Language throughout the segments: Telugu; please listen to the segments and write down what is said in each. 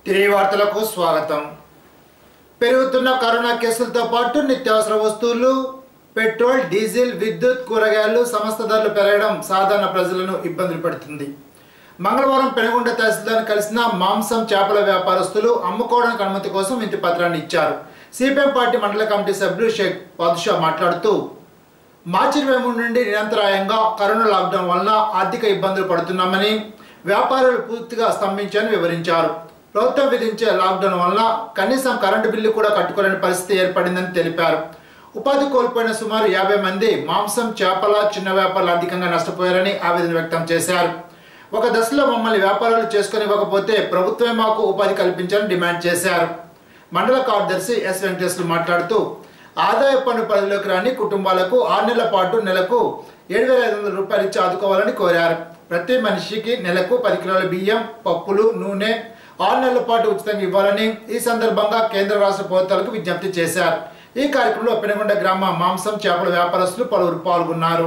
తిరిగి వార్తలకు స్వాగతం పెరుగుతున్న కరోనా కేసులతో పాటు నిత్యావసర వస్తువులు పెట్రోల్ డీజిల్ విద్యుత్ కూరగాయలు సమస్త ధరలు పెరగడం సాధారణ ప్రజలను ఇబ్బందులు పెడుతుంది మంగళవారం పెనుగొండ తహసీల్దార్ని కలిసిన మాంసం చేపల వ్యాపారస్తులు అమ్ముకోవడానికి అనుమతి కోసం ఇంటి పత్రాన్ని ఇచ్చారు సిపిఎం పార్టీ మండల కమిటీ సభ్యులు షేక్ బాదుషా మాట్లాడుతూ మార్చి ఇరవై మూడు నుండి నిరంతరాయంగా కరోనా లాక్డౌన్ వలన ఆర్థిక ఇబ్బందులు పడుతున్నామని వ్యాపారులు పూర్తిగా స్తంభించని వివరించారు ప్రభుత్వం విధించే లాక్డౌన్ వలన కనీసం కరెంటు బిల్లు కూడా కట్టుకోలేని పరిస్థితి ఏర్పడిందని తెలిపారు ఉపాధి కోల్పోయిన సుమారు యాభై మంది మాంసం చేపల చిన్న వ్యాపారులు అధికంగా నష్టపోయారని ఆవేదన వ్యక్తం చేశారు ఒక దశలో మమ్మల్ని వ్యాపారాలు చేసుకుని ఇవ్వకపోతే ప్రభుత్వమే మాకు ఉపాధి కల్పించాలని డిమాండ్ చేశారు మండల కార్యదర్శి ఎస్ వెంకటేశ్వరు మాట్లాడుతూ ఆదాయ పన్ను పరిధిలోకి రాని కుటుంబాలకు ఆరు నెలల పాటు నెలకు ఏడు వేల ఐదు వందల రూపాయలు ఇచ్చి ఆదుకోవాలని కోరారు ప్రతి మనిషికి నెలకు పది కిలోల బియ్యం పప్పులు నూనె ఆరు నెలల పాటు ఉచితంగా ఇవ్వాలని ఈ సందర్భంగా కేంద్ర రాష్ట్ర ప్రభుత్వాలకు విజ్ఞప్తి చేశారు ఈ కార్యక్రమంలో పెనుగొండ గ్రామ మాంసం చేపల వ్యాపారస్తులు పలువురు పాల్గొన్నారు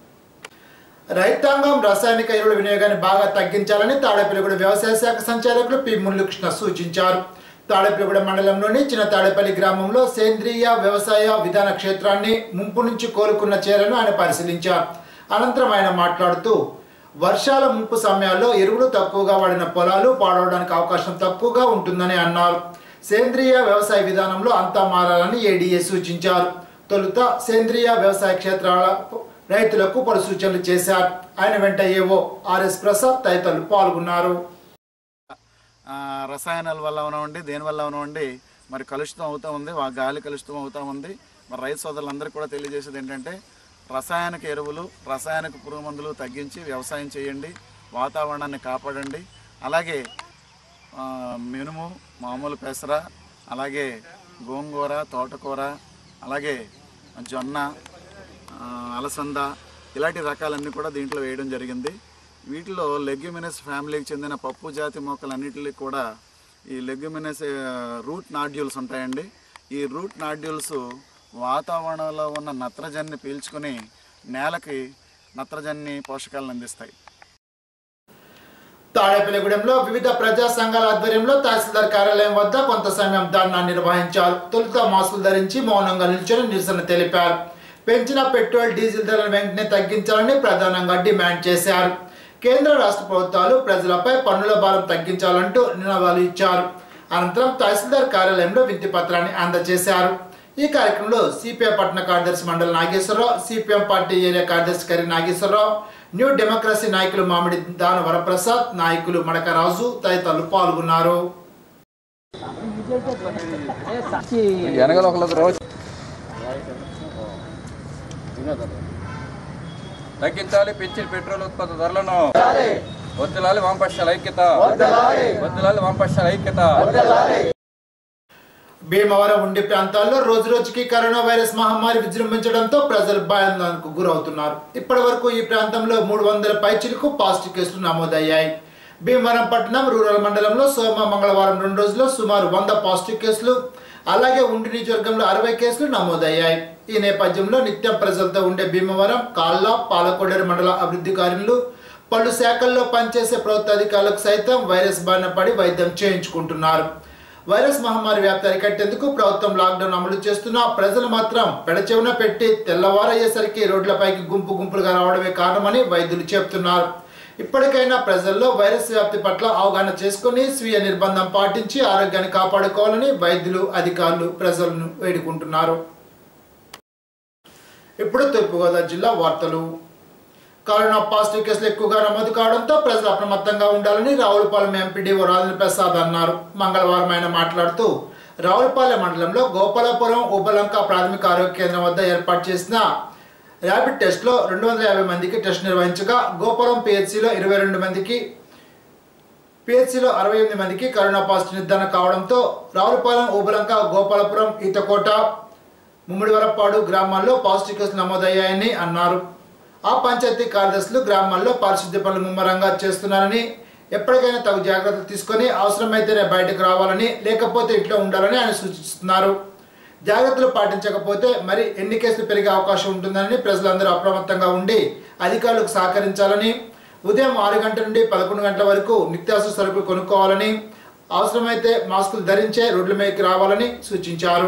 రైతాంగం రాసాయనిక ఎరువుల వినియోగాన్ని బాగా తగ్గించాలని తాడేపల్లిగూడ వ్యవసాయ శాఖ సంచాలకులు పి మురళీకృష్ణ సూచించారు తాడేపల్లిగూడ మండలంలోని చిన్న తాడేపల్లి గ్రామంలో సేంద్రియ వ్యవసాయ విధాన క్షేత్రాన్ని ముంపు నుంచి కోలుకున్న చేలను ఆయన పరిశీలించారు అనంతరం ఆయన మాట్లాడుతూ వర్షాల ముంపు సమయాల్లో ఎరువులు తక్కువగా వాడిన పొలాలు పాడవడానికి అవకాశం తక్కువగా ఉంటుందని అన్నారు సేంద్రియ వ్యవసాయ విధానంలో అంతా మారాలని ఏడీఏ సూచించారు తొలుత సేంద్రియ వ్యవసాయ క్షేత్రాల రైతులకు పలు సూచనలు చేశారు ఆయన వెంట ఏవో ఆర్ఎస్ ప్రసాద్ తదితరులు పాల్గొన్నారు ఆ, రసాయనాల వల్ల అవనివ్వండి దేనివల్ల అవనివ్వండి మరి కలుషితం అవుతూ ఉంది ఆ గాలి కలుషితం అవుతూ ఉంది మరి రైతు సోదరులందరికీ కూడా తెలియజేసేది ఏంటంటే రసాయనిక ఎరువులు రసాయనిక పురుగు మందులు తగ్గించి వ్యవసాయం చేయండి వాతావరణాన్ని కాపాడండి అలాగే ఆ, మినుము మామూలు పెసర అలాగే గోంగూర తోటకూర అలాగే జొన్న ఆ, అలసంద ఇలాంటి రకాలన్నీ కూడా దీంట్లో వేయడం జరిగింది వీటిలో లెగ్యుమినస్ ఫ్యామిలీకి చెందిన పప్పు జాతి మొక్కలన్నిటికి కూడా ఈ లెగ్యుమినస్ రూట్ నాడ్యూల్స్ ఉంటాయండి ఈ రూట్ నాడ్యూల్స్ వాతావరణంలో ఉన్న నత్రజనిని పీల్చుకొని నేలకి నత్రజని పోషకాలను అందిస్తాయి తాడేపల్లిగూడెంలో వివిధ ప్రజా సంఘాల ఆధ్వర్యంలో తహసీల్దార్ కార్యాలయం వద్ద కొంత సమయం ధర్నా నిర్వహించారు తొలుత మాస్కులు ధరించి మౌనంగా నిల్చొని నిరసన తెలిపారు పెంచిన పెట్రోల్ డీజిల్ ధరలను వెంటనే తగ్గించాలని ప్రధానంగా డిమాండ్ చేశారు కేంద్ర రాష్ట్ర ప్రభుత్వాలు ప్రజలపై పన్నుల భారం తగ్గించాలంటూ నినాదాలు ఇచ్చారు అనంతరం తహసీల్దార్ కార్యాలయంలో వింతి పత్రాన్ని అందజేశారు ఈ కార్యక్రమంలో సిపిఐ పట్టణ కార్యదర్శి మండల నాగేశ్వరరావు సిపిఎం పార్టీ ఏరియా కార్యదర్శి కరి నాగేశ్వరరావు న్యూ డెమోక్రసీ నాయకులు మామిడి దాన వరప్రసాద్ నాయకులు మడకరాజు తదితరులు పాల్గొన్నారు వెనకాల ఒకళ్ళకి రోజు తగ్గించాలి పెంచిన పెట్రోల్ ఉత్పత్తి ధరలను వద్దులాలి వామపక్షాల ఐక్యత వద్దులాలి వామపక్షాల ఐక్యత భీమవరం ఉండి ప్రాంతాల్లో రోజు రోజుకి కరోనా వైరస్ మహమ్మారి విజృంభించడంతో ప్రజలు భయాందోళనకు గురవుతున్నారు ఇప్పటి వరకు ఈ ప్రాంతంలో మూడు వందల పైచిలకు పాజిటివ్ కేసులు నమోదయ్యాయి భీమవరం పట్టణం రూరల్ మండలంలో సోమ మంగళవారం రెండు రోజుల్లో సుమారు వంద పాజిటివ్ కేసులు అలాగే ఉండి నియోజకవర్గంలో అరవై కేసులు నమోదయ్యాయి ఈ నేపథ్యంలో నిత్యం ప్రజలతో ఉండే భీమవరం కాళ్ళ పాలకొడేరు మండల అభివృద్ధి కార్యులు పలు శాఖల్లో పనిచేసే ప్రభుత్వ అధికారులకు సైతం వైరస్ బారిన పడి వైద్యం చేయించుకుంటున్నారు వైరస్ మహమ్మారి వ్యాప్తి అరికట్టేందుకు ప్రభుత్వం లాక్డౌన్ అమలు చేస్తున్నా ప్రజలు మాత్రం పెడచెవున పెట్టి తెల్లవారయ్యేసరికి రోడ్లపైకి గుంపు గుంపులుగా రావడమే కారణమని వైద్యులు చెబుతున్నారు ఇప్పటికైనా ప్రజల్లో వైరస్ వ్యాప్తి పట్ల అవగాహన చేసుకుని స్వీయ నిర్బంధం పాటించి ఆరోగ్యాన్ని కాపాడుకోవాలని వైద్యులు అధికారులు ప్రజలను వేడుకుంటున్నారు ఇప్పుడు తూర్పుగోదావరి జిల్లా వార్తలు కరోనా పాజిటివ్ కేసులు ఎక్కువగా నమోదు కావడంతో ప్రజలు అప్రమత్తంగా ఉండాలని రావులపాలెం ఎంపీడీఓ రాజేంద్ర ప్రసాద్ అన్నారు మంగళవారం ఆయన మాట్లాడుతూ రావులపాలెం మండలంలో గోపాలపురం ఉపలంక ప్రాథమిక ఆరోగ్య కేంద్రం వద్ద ఏర్పాటు చేసిన ర్యాపిడ్ టెస్ట్లో రెండు వందల యాభై మందికి టెస్ట్ నిర్వహించగా గోపురం పిహెచ్సిలో ఇరవై రెండు మందికి పిహెచ్సిలో అరవై ఎనిమిది మందికి కరోనా పాజిటివ్ నిర్ధారణ కావడంతో రావులపాలెం ఊబలంక గోపాలపురం ఈతకోట ముమ్మిడివరపాడు గ్రామాల్లో పాజిటివ్ కేసులు నమోదయ్యాయని అన్నారు ఆ పంచాయతీ కార్యదర్శులు గ్రామాల్లో పారిశుద్ధ్య పనులు ముమ్మరంగా చేస్తున్నారని ఎప్పటికైనా తగు జాగ్రత్తలు తీసుకొని అవసరమైతేనే బయటకు రావాలని లేకపోతే ఇంట్లో ఉండాలని ఆయన సూచిస్తున్నారు జాగ్రత్తలు పాటించకపోతే మరి ఎన్ని కేసులు పెరిగే అవకాశం ఉంటుందని ప్రజలందరూ అప్రమత్తంగా ఉండి అధికారులకు సహకరించాలని ఉదయం ఆరు గంటల నుండి పదకొండు గంటల వరకు నిత్యావసర సరుకులు కొనుక్కోవాలని అవసరమైతే మాస్కులు ధరించే రోడ్ల మీదకి రావాలని సూచించారు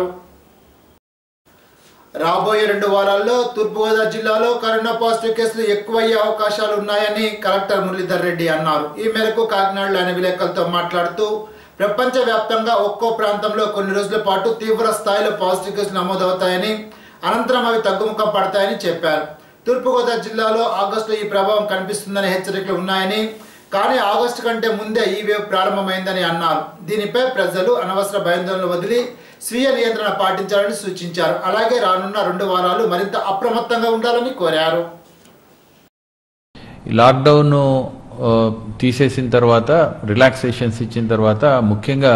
రాబోయే రెండు వారాల్లో తూర్పుగోదావరి జిల్లాలో కరోనా పాజిటివ్ కేసులు ఎక్కువయ్యే అవకాశాలు ఉన్నాయని కలెక్టర్ మురళీధర్ రెడ్డి అన్నారు ఈ మేరకు కాకినాడలో ఆయన విలేకరులతో మాట్లాడుతూ ప్రపంచవ్యాప్తంగా ఒక్కో ప్రాంతంలో కొన్ని రోజుల పాటు తీవ్ర స్థాయిలో పాజిటివ్ కేసులు నమోదవుతాయని అనంతరం అవి తగ్గుముఖం పడతాయని చెప్పారు తూర్పుగోదావరి జిల్లాలో ఆగస్టులో ఈ ప్రభావం కనిపిస్తుందనే హెచ్చరికలు ఉన్నాయని కానీ ఆగస్టు కంటే ముందే ఈ వేవ్ ప్రారంభమైందని అన్నారు దీనిపై ప్రజలు అనవసర భయాందోళనలు వదిలి స్వీయ నియంత్రణ పాటించాలని సూచించారు అలాగే రానున్న రెండు వారాలు మరింత అప్రమత్తంగా ఉండాలని కోరారు ఈ లాక్డౌన్ ఆ, తీసేసిన తర్వాత రిలాక్సేషన్స్ ఇచ్చిన తర్వాత ముఖ్యంగా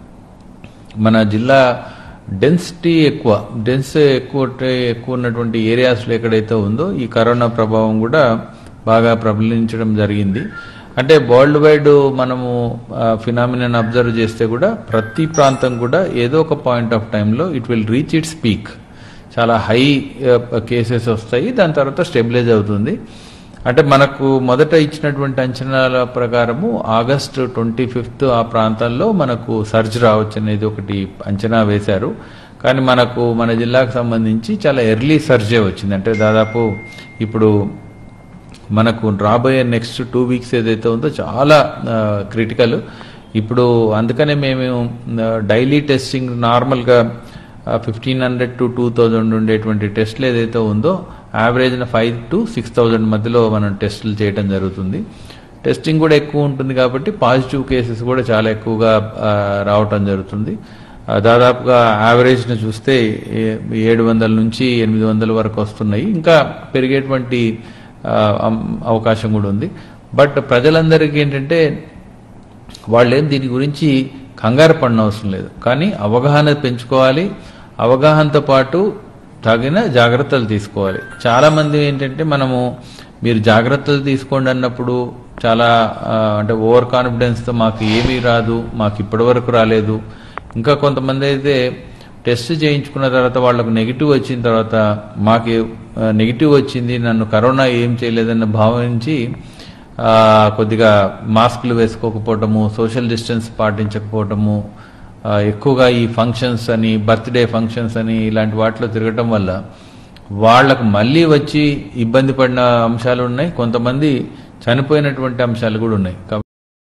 మన జిల్లా డెన్సిటీ ఎక్కువ డెన్స్ ఎక్కువ ఎక్కువ ఉన్నటువంటి ఏరియాస్లో ఎక్కడైతే ఉందో ఈ కరోనా ప్రభావం కూడా బాగా ప్రబలించడం జరిగింది అంటే వరల్డ్ వైడ్ మనము ఫినామినన్ అబ్జర్వ్ చేస్తే కూడా ప్రతి ప్రాంతం కూడా ఏదో ఒక పాయింట్ ఆఫ్ టైంలో it will reach its peak చాలా హై కేసెస్ వస్తాయి దాని తర్వాత స్టెబిలైజ్ అవుతుంది అంటే మనకు మొదట ఇచ్చినటువంటి అంచనాల ప్రకారము ఆగస్ట్ ట్వంటీ ఫిఫ్త్ ఆ ప్రాంతాల్లో మనకు సర్జ్ రావచ్చు అనేది ఒకటి అంచనా వేశారు కానీ మనకు మన జిల్లాకు సంబంధించి చాలా ఎర్లీ సర్జే వచ్చింది అంటే దాదాపు ఇప్పుడు మనకు రాబోయే నెక్స్ట్ టూ వీక్స్ ఏదైతే ఉందో చాలా క్రిటికల్ ఇప్పుడు అందుకనే మేము డైలీ టెస్టింగ్ నార్మల్గా fifteen hundred to two thousand ఉండేటువంటి టెస్ట్లు ఏదైతే ఉందో యావరేజ్న ఫైవ్ టు సిక్స్ థౌజండ్ మధ్యలో మనం టెస్టులు చేయడం జరుగుతుంది టెస్టింగ్ కూడా ఎక్కువ ఉంటుంది కాబట్టి పాజిటివ్ కేసెస్ కూడా చాలా ఎక్కువగా ఆ, రావటం జరుగుతుంది ఆ, దాదాపుగా యావరేజ్ను చూస్తే ఏ- ఏడు వందల నుంచి ఎనిమిది వందల వరకు వస్తున్నాయి ఇంకా పెరిగేటువంటి ఆ, అం- అవకాశం కూడా ఉంది బట్ ప్రజలందరికీ ఏంటంటే వాళ్ళేం దీని గురించి కంగారు పడిన అవసరం లేదు కానీ అవగాహన పెంచుకోవాలి అవగాహనతో పాటు తగిన జాగ్రత్తలు తీసుకోవాలి చాలామంది ఏంటంటే మనము మీరు జాగ్రత్తలు తీసుకోండి అన్నప్పుడు చాలా ఆ, అంటే ఓవర్ కాన్ఫిడెన్స్తో మాకు ఏమీ రాదు మాకు ఇప్పటివరకు రాలేదు ఇంకా కొంతమంది అయితే టెస్ట్ చేయించుకున్న తర్వాత వాళ్ళకు నెగిటివ్ వచ్చిన తర్వాత మాకు నెగిటివ్ వచ్చింది నన్ను కరోనా ఏం చేయలేదన్న భావించి ఆ, కొద్దిగా మాస్కులు వేసుకోకపోవటము సోషల్ డిస్టెన్స్ పాటించకపోవటము ఆ, ఎక్కువగా ఈ ఫంక్షన్స్ అని బర్త్డే ఫంక్షన్స్ అని ఇలాంటి వాటిలో తిరగటం వల్ల వాళ్ళకు మళ్ళీ వచ్చి ఇబ్బంది పడిన అంశాలు ఉన్నాయి కొంతమంది చనిపోయినటువంటి అంశాలు కూడా ఉన్నాయి కాబట్టి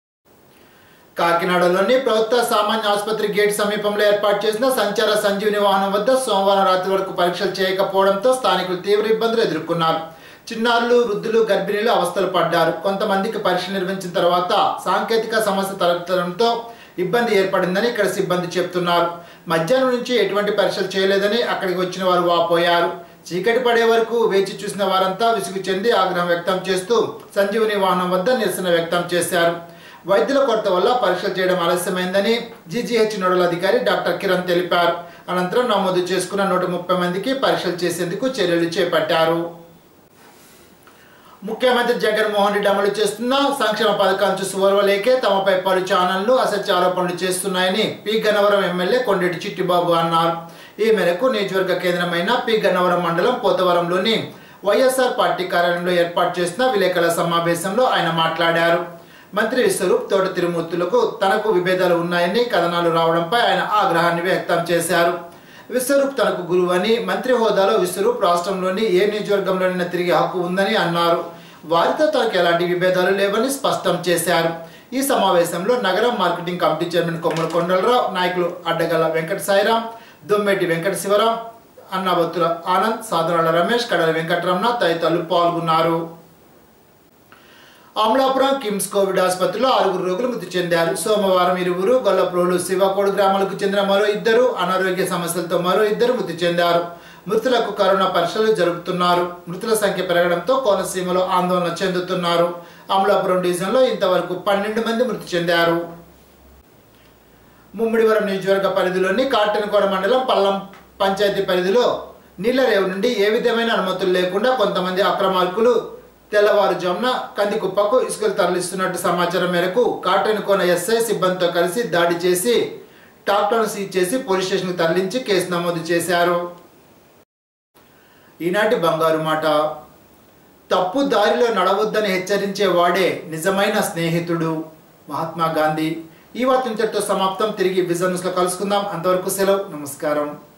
కాకినాడలోని ప్రభుత్వ సామాన్య ఆసుపత్రి గేట్ సమీపంలో ఏర్పాటు చేసిన సంచార సంజీవని వాహనం వద్ద సోమవారం రాత్రి వరకు పరీక్షలు చేయకపోవడంతో స్థానికులు తీవ్ర ఇబ్బందులు ఎదుర్కొన్నారు చిన్నారులు వృద్ధులు గర్భిణీలు అవస్థలు పడ్డారు కొంతమందికి పరీక్ష నిర్వహించిన తర్వాత సాంకేతిక సమస్య తలెత్తడంతో ఇబ్బంది ఏర్పడిందని ఇక్కడ సిబ్బంది చెప్తున్నారు మధ్యాహ్నం నుంచి ఎటువంటి పరీక్షలు చేయలేదని అక్కడికి వచ్చిన వారు వాపోయారు చీకటి పడే వరకు వేచి చూసిన వారంతా విసుగు చెంది ఆగ్రహం వ్యక్తం చేస్తూ సంజీవని వాహనం వద్ద నిరసన వ్యక్తం చేశారు వైద్యుల కొరత వల్ల పరీక్షలు చేయడం ఆలస్యమైందని జీజీహెచ్ నోడల్ అధికారి డాక్టర్ కిరణ్ తెలిపారు అనంతరం నమోదు చేసుకున్న నూట ముప్పై మందికి పరీక్షలు చేసేందుకు చర్యలు చేపట్టారు ముఖ్యమంత్రి జగన్మోహన్ రెడ్డి అమలు చేస్తున్న సంక్షేమ పథకాలను చూసి ఓర్వలేకే తమపై పలు ఛానళ్లు అసత్య ఆరోపణలు చేస్తున్నాయని పి గన్నవరం ఎమ్మెల్యే కొండెటి చిట్టిబాబు అన్నారు ఈ మేరకు నియోజకవర్గ కేంద్రమైన పి గన్నవరం మండలం పోతవరంలోని వైఎస్ఆర్ పార్టీ కార్యాలయంలో ఏర్పాటు చేసిన విలేకరుల సమావేశంలో ఆయన మాట్లాడారు మంత్రి విశ్వరూప్ తోట తిరుమూర్తులకు తనకు విభేదాలు ఉన్నాయని కథనాలు రావడంపై ఆయన ఆగ్రహాన్ని వ్యక్తం చేశారు విశ్వరూప్ తనకు గురువు అని మంత్రి హోదాలో విశ్వరూప్ రాష్ట్రంలోని ఏ నియోజకవర్గంలోనైనా తిరిగే హక్కు ఉందని అన్నారు వారితో తనకు ఎలాంటి విభేదాలు లేవని స్పష్టం చేశారు ఈ సమావేశంలో నగరం మార్కెటింగ్ కమిటీ చైర్మన్ కొమ్మల కొండలరావు నాయకులు అడ్డగల వెంకట సాయిరాం దుమ్మెటి వెంకట శివరాం అన్నబత్తుల ఆనంద్ సాధనాల రమేష్ కడల వెంకటరమణ తదితరులు పాల్గొన్నారు అమలాపురం కిమ్స్ కోవిడ్ ఆసుపత్రిలో ఆరుగురు రోగులు మృతి చెందారు సోమవారం ఇరువురు గొల్లప్రోలు శివకోడు గ్రామాలకు చెందిన మరో ఇద్దరు అనారోగ్య సమస్యలతో మరో ఇద్దరు మృతి చెందారు మృతులకు కరోనా పరీక్షలు జరుపుతున్నారు మృతుల సంఖ్య పెరగడంతో కోనసీమలో ఆందోళన చెందుతున్నారు అమలాపురం డివిజన్లో ఇంతవరకు పన్నెండు మంది మృతి చెందారు ముమ్మిడివరం నియోజకవర్గ పరిధిలోని కాటన్కోడ మండలం పల్లం పంచాయతీ పరిధిలో నీళ్లరేవు నుండి ఏ విధమైన అనుమతులు లేకుండా కొంతమంది అక్రమార్కులు తెల్లవారుజామున కందికుప్పకు ఇసుకలు తరలిస్తున్నట్టు సమాచారం మేరకు కాటన్కోన ఎస్ఐ సిబ్బందితో కలిసి దాడి చేసి ట్రాక్టర్ను సీజ్ చేసి పోలీస్ స్టేషన్కు తరలించి కేసు నమోదు చేశారు ఈనాటి బంగారు మాట తప్పు దారిలో నడవద్దని హెచ్చరించే వాడే నిజమైన స్నేహితుడు మహాత్మా గాంధీ ఈ వార్త ఇంతటితో సమాప్తం తిరిగి విజన్ న్యూస్ లో కలుసుకుందాం అంతవరకు సెలవు నమస్కారం